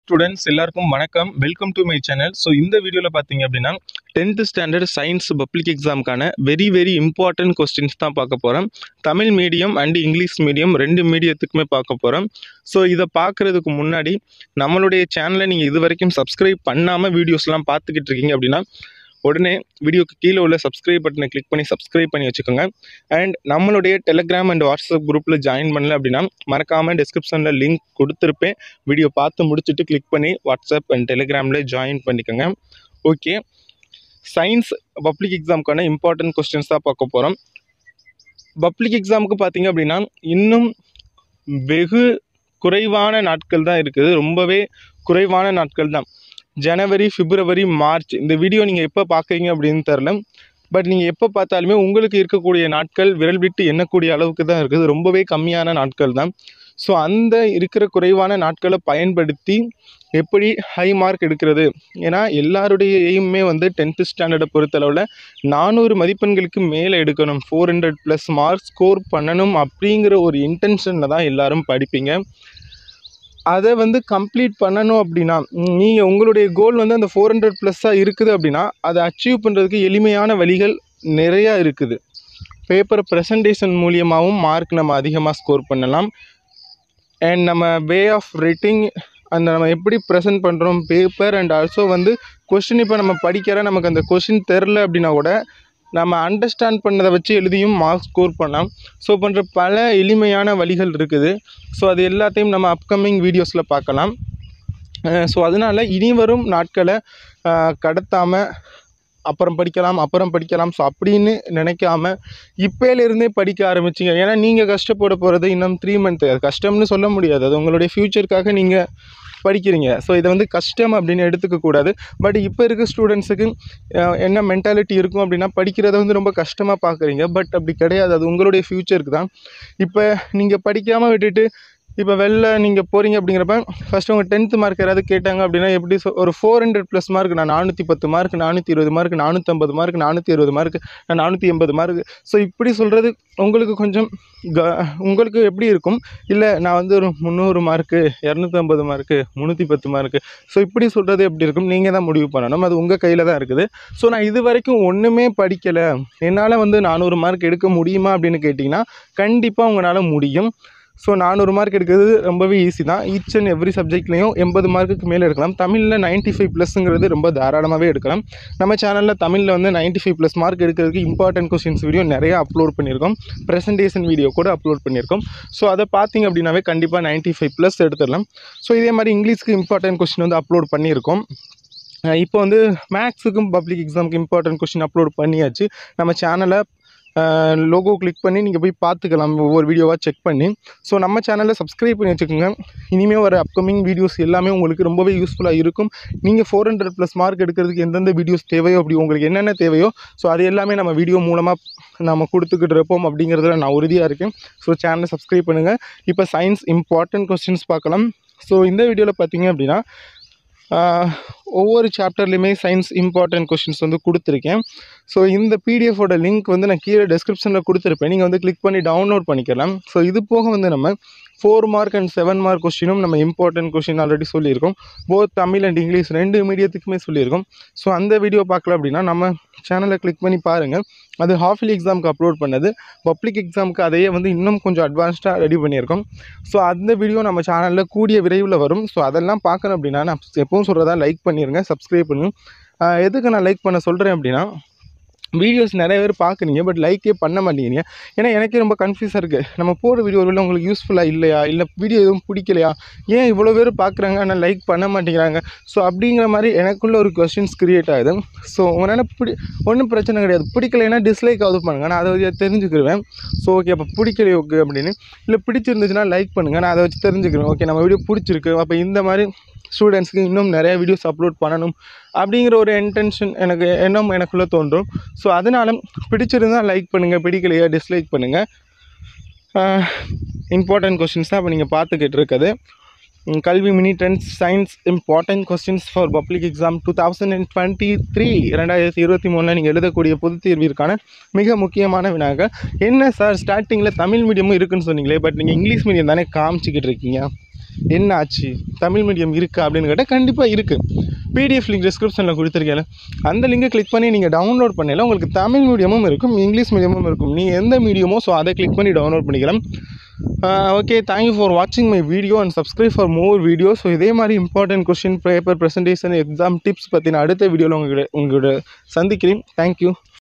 students எல்லாருக்கும் வணக்கம் welcome to my channel so இந்த வீடியோவில் பார்த்தீங்க அப்படின்னா டென்த் ஸ்டாண்டர்ட் சயின்ஸ் பப்ளிக் எக்ஸாமுக்கான வெரி வெரி இம்பார்ட்டன்ட் கொஸ்டின்ஸ் தான் பார்க்க போகிறோம் Tamil medium and English medium ரெண்டு மீடியத்துக்குமே பார்க்க போகிறோம் ஸோ இதை பார்க்குறதுக்கு முன்னாடி நம்மளுடைய சேனலை நீங்கள் இது வரைக்கும் சப்ஸ்கிரைப் பண்ணாமல் வீடியோஸ்லாம் பார்த்துக்கிட்டு இருக்கீங்க அப்படின்னா உடனே வீடியோக்கு கீழே உள்ள சப்ஸ்கிரைப் பட்டனை கிளிக் பண்ணி சப்ஸ்கிரைப் பண்ணி வச்சுக்கோங்க அண்ட் நம்மளுடைய டெலிகிராம் அண்ட் வாட்ஸ்அப் குரூப்பில் ஜாயின் பண்ணல அப்படின்னா மறக்காமல் டிஸ்கிரிப்ஷனில் லிங்க் கொடுத்துருப்பேன் வீடியோ பார்த்து முடிச்சுட்டு கிளிக் பண்ணி வாட்ஸ்அப் அண்ட் டெலிகிராமில் ஜாயின் பண்ணிக்கோங்க ஓகே சயின்ஸ் பப்ளிக் எக்ஸாமுக்கான இம்பார்ட்டன்ட் கொஸ்டின்ஸ் தான் பார்க்க போகிறோம் பப்ளிக் எக்ஸாமுக்கு பார்த்தீங்க அப்படின்னா இன்னும் வெகு குறைவான நாட்கள் தான் இருக்குது ரொம்பவே குறைவான நாட்கள் தான் ஜனவரி பிப்ரவரி மார்ச் இந்த வீடியோ நீங்கள் எப்போ பார்க்குறீங்க அப்படின்னு தெரில பட் நீங்கள் எப்போ பார்த்தாலுமே உங்களுக்கு இருக்கக்கூடிய நாட்கள் விரல் விட்டு எண்ணக்கூடிய அளவுக்கு தான் இருக்குது ரொம்பவே கம்மியான நாட்கள் தான் ஸோ அந்த இருக்கிற குறைவான நாட்களை பயன்படுத்தி எப்படி ஹை மார்க் எடுக்கிறது ஏன்னா எல்லாருடைய எய்மே வந்து டென்த்து ஸ்டாண்டர்டை பொறுத்தளவில் நானூறு மதிப்பெண்களுக்கு மேலே எடுக்கணும் four hundred plus mark score பண்ணணும் அப்படிங்கிற ஒரு இன்டென்ஷனில் தான் எல்லாரும் படிப்பீங்க அதை வந்து கம்ப்ளீட் பண்ணணும் அப்படின்னா நீங்கள் உங்களுடைய கோல் வந்து அந்த ஃபோர் ஹண்ட்ரட் ப்ளஸ்ஸாக இருக்குது அப்படின்னா அதை அச்சீவ் பண்ணுறதுக்கு எளிமையான வழிகள் நிறையா இருக்குது பேப்பர் ப்ரெசன்டேஷன் மூலியமாகவும் மார்க் நம்ம அதிகமாக ஸ்கோர் பண்ணலாம் அண்ட் நம்ம வே ஆஃப் ரைட்டிங் அந்த நம்ம எப்படி ப்ரெசென்ட் பண்ணுறோம் பேப்பர் அண்ட் ஆல்சோ வந்து கொஷின் இப்போ நம்ம படிக்கிற நமக்கு அந்த கொஷின் தெரில அப்படின்னா கூட நம்ம அண்டர்ஸ்டாண்ட் பண்ணதை வச்சு எழுதியும் மார்க் ஸ்கோர் பண்ணலாம் ஸோ பண்ணுற பல எளிமையான வழிகள் இருக்குது ஸோ அது எல்லாத்தையும் நம்ம அப்கமிங் வீடியோஸில் பார்க்கலாம் ஸோ அதனால் இனி வரும் நாட்களை கடத்தாமல் அப்புறம் படிக்கலாம் அப்புறம் படிக்கலாம் ஸோ அப்படின்னு நினைக்காம இப்போலேருந்தே படிக்க ஆரம்பிச்சிங்க ஏன்னா நீங்கள் கஷ்டப்பட போகிறது இன்னும் த்ரீ மந்த்து அது கஷ்டம்னு சொல்ல முடியாது அது உங்களுடைய ஃப்யூச்சருக்காக நீங்கள் படிக்கிறீங்க ஸோ இதை வந்து கஷ்டம் அப்படின்னு எடுத்துக்கக்கூடாது பட் இப்போ இருக்க ஸ்டூடெண்ட்ஸுக்கு என்ன மென்டாலிட்டி இருக்கும் அப்படின்னா படிக்கிறத வந்து ரொம்ப கஷ்டமாக பார்க்குறீங்க பட் அப்படி கிடையாது அது உங்களுடைய ஃப்யூச்சருக்கு தான் இப்போ நீங்கள் படிக்காமல் விட்டுட்டு இப்போ வெளில நீங்கள் போகிறீங்க அப்படிங்கிறப்ப ஃபஸ்ட்டு உங்கள் டென்த்து மார்க் யாராவது கேட்டாங்க அப்படின்னா எப்படி சொ ஒரு ஃபோர் ஹண்ட்ரட் ப்ளஸ் மார்க் நான் நானூற்றி பத்து மார்க் நானூற்றி இருபது மார்க் நானூற்றம்பது மார்க் நானூற்றி அறுபது மார்க் நான் நானூற்றி எண்பது மார்க் ஸோ இப்படி சொல்கிறது உங்களுக்கு கொஞ்சம் க உங்களுக்கு எப்படி இருக்கும் இல்லை நான் வந்து ஒரு முந்நூறு மார்க்கு இரநூத்தம்பது மார்க்கு முந்நூற்றி பத்து மார்க்கு ஸோ இப்படி சொல்கிறது எப்படி இருக்கும் நீங்கள் தான் முடிவு பண்ணணும் அது உங்கள் கையில் தான் இருக்குது ஸோ நான் இது வரைக்கும் ஒன்றுமே படிக்கலை என்னால் வந்து நானூறு மார்க் எடுக்க முடியுமா அப்படின்னு கேட்டிங்கன்னா கண்டிப்பாக உங்களால் முடியும் ஸோ நானூறு மார்க் எடுக்கிறது ரொம்பவே ஈஸி தான் ஈச் அண்ட் எவ்ரி சப்ஜெக்ட்லேயும் எண்பது மார்க்குக்கு மேலே எடுக்கலாம் தமிழில் நைன்ட்டி ஃபைவ் ப்ளஸ்ங்கிறது ரொம்ப தாராளமாகவே எடுக்கலாம் நம்ம சேனலில் தமிழில் வந்து நைன்ட்டி ஃபைவ் ப்ளஸ் மார்க் எடுக்கிறதுக்கு இம்பார்ட்டன்ட் கொஸ்டின்ஸ் வீடியோ நிறையா அப்லோட் பண்ணியிருக்கோம் ப்ரெசன்டேஷன் வீடியோ கூட அப்லோட் பண்ணியிருக்கோம் ஸோ அதை பார்த்தீங்க அப்படின்னாவே கண்டிப்பாக நைன்ட்டி ஃபைவ் ப்ளஸ் எடுத்துடலாம் ஸோ இதே மாதிரி இங்கிலீஷ்க்கு இம்பார்ட்டன்ட் கொஸ்டின் வந்து அப்லோட் பண்ணியிருக்கோம் இப்போ வந்து மேக்ஸுக்கும் பப்ளிக் எக்ஸாமுக்கு இம்பார்ட்டன்ட் கொஸ்டின் அப்லோட் பண்ணியாச்சு நம்ம சேனலை லோகோ கிளிக் பண்ணி நீங்கள் போய் பார்த்துக்கலாம் ஒவ்வொரு வீடியோவாக செக் பண்ணி ஸோ நம்ம சேனலில் சப்ஸ்கிரைப் பண்ணி வச்சுக்கோங்க இனிமேல் வர அப்கமிங் வீடியோஸ் எல்லாமே உங்களுக்கு ரொம்பவே யூஸ்ஃபுல்லாக இருக்கும் நீங்கள் ஃபோர் ஹண்ட்ரட் ப்ளஸ் மார்க் எடுக்கிறதுக்கு எந்தெந்த வீடியோஸ் தேவையோ அப்படி உங்களுக்கு என்னென்ன தேவையோ ஸோ அது எல்லாமே நம்ம வீடியோ மூலமாக நம்ம கொடுத்துக்கிட்டு இருப்போம் அப்படிங்கிறதுல நான் உறுதியாக இருக்கேன் ஸோ சேனலை சப்ஸ்கிரைப் பண்ணுங்கள் இப்போ சயின்ஸ் இம்பார்ட்டன்ட் கொஸ்டின்ஸ் பார்க்கலாம் ஸோ இந்த வீடியோவில் பார்த்தீங்க அப்படின்னா ஒவ்வொரு சாப்டர்லேயுமே சயின்ஸ் இம்பார்ட்டன்ட் கொஷின்ஸ் வந்து கொடுத்துருக்கேன் ஸோ இந்த பிடிஎஃபோட லிங்க் வந்து நான் கீழே டெஸ்கிரிப்ஷனில் கொடுத்துருப்பேன் நீங்கள் வந்து கிளிக் பண்ணி டவுன்லோட் பண்ணிக்கலாம் ஸோ இது போக வந்து நம்ம four mark and seven mark கொஸ்டினும் நம்ம இம்பார்ட்டன்ட் கொஸ்டின் ஆல்ரெடி சொல்லியிருக்கோம் போத் தமிழ் அண்ட் இங்கிலீஷ் ரெண்டு மீடியத்துக்குமே சொல்லியிருக்கோம் ஸோ அந்த வீடியோ பார்க்கல அப்படின்னா நம்ம சேனலை கிளிக் பண்ணி பாருங்கள் அது ஹாஃப்லி எக்ஸாமுக்கு அப்லோட் பண்ணது பப்ளிக் எக்ஸாமுக்கு அதையே வந்து இன்னும் கொஞ்சம் அட்வான்ஸ்டாக ரெடி பண்ணியிருக்கோம் ஸோ அந்த வீடியோ நம்ம சேனலில் கூடிய விரைவில் வரும் ஸோ அதெல்லாம் பார்க்கணும் அப்படின்னா நான் எப்பவும் சொல்கிறதா லைக் பண்ணிடுங்க சப்ஸ்கிரைப் பண்ணி எதுக்கு நான் லைக் பண்ண சொல்கிறேன் அப்படின்னா வீடியோஸ் நிறைய பேர் பார்க்குறீங்க பட் லைக்கே பண்ண மாட்டேங்கிறீங்க ஏன்னா எனக்கே ரொம்ப கன்ஃபியூஸாக இருக்குது நம்ம போகிற வீடியோ ஒருவேளை உங்களுக்கு யூஸ்ஃபுல்லாக இல்லையா இல்லை வீடியோ எதுவும் பிடிக்கலையா ஏன் இவ்வளோ பேர் பார்க்குறாங்க ஆனால் லைக் பண்ண மாட்டேங்கிறாங்க ஸோ அப்படிங்கிற மாதிரி எனக்குள்ள ஒரு கொஸ்டின்ஸ் க்ரியேட் ஆகுது ஸோ உங்களால் பிடி ஒன்றும் பிரச்சனை கிடையாது பிடிக்கலைன்னா டிஸ்லைக் ஆகுது பண்ணுங்கள் நான் அதை வச்சு தெரிஞ்சுக்கிடுவேன் ஸோ ஓகே அப்போ பிடிக்கலையே ஓகே அப்படின்னு இல்லை பிடிச்சிருந்துச்சுன்னா லைக் பண்ணுங்கள் நான் அதை வச்சு தெரிஞ்சுக்கிறேன் ஓகே நம்ம வீடியோ பிடிச்சிருக்கு அப்போ இந்த மாதிரி ஸ்டூடெண்ட்ஸ்க்கு இன்னும் நிறையா வீடியோஸ் அப்லோட் பண்ணணும் அப்படிங்கிற ஒரு இன்டென்ஷன் எனக்கு எண்ணம் எனக்குள்ளே தோன்றும் ஸோ அதனால் பிடிச்சிருந்தால் லைக் பண்ணுங்கள் பிடிக்கலையா டிஸ்லைக் பண்ணுங்கள் இம்பார்ட்டன்ட் கொஸ்டின்ஸ் தான் இப்போ நீங்கள் பார்த்துக்கிட்டு இருக்குது Kalvi mini trends science important questions for public exam two thousand and twenty three ரெண்டாயிரத்தி இருபத்தி மூணில் நீங்கள் எழுதக்கூடிய பொதுத் தேர்விற்கான மிக முக்கியமான வினாக்கள் என்ன சார் ஸ்டார்டிங்கில் தமிழ் மீடியமும் இருக்குன்னு சொன்னீங்களே பட் நீங்கள் இங்கிலீஷ் மீடியம் தானே காமிச்சிக்கிட்டு இருக்கீங்க என்ன ஆச்சு தமிழ் மீடியம் இருக்கா அப்படின்னு கேட்டால் கண்டிப்பாக இருக்குது பிடிஎஃப் லிங்க் டிஸ்கிரிப்ஷனில் கொடுத்துருக்கேன் அந்த லிங்கை கிளிக் பண்ணி நீங்கள் டவுன்லோட் பண்ணல உங்களுக்கு தமிழ் மீடியமும் இருக்கும் இங்கிலீஷ் மீடியமும் இருக்கும் நீங்கள் எந்த மீடியமோ ஸோ அதை கிளிக் பண்ணி டவுன்லோட் பண்ணிக்கலாம் ஓகே தேங்க்யூ ஃபார் வாட்சிங் my video and subscribe for more video so இதே மாதிரி important question paper presentation exam tips பற்றின அடுத்த வீடியோவில் உங்கள்கிட்ட உங்களோட சந்திக்கிறேன் தேங்க்யூ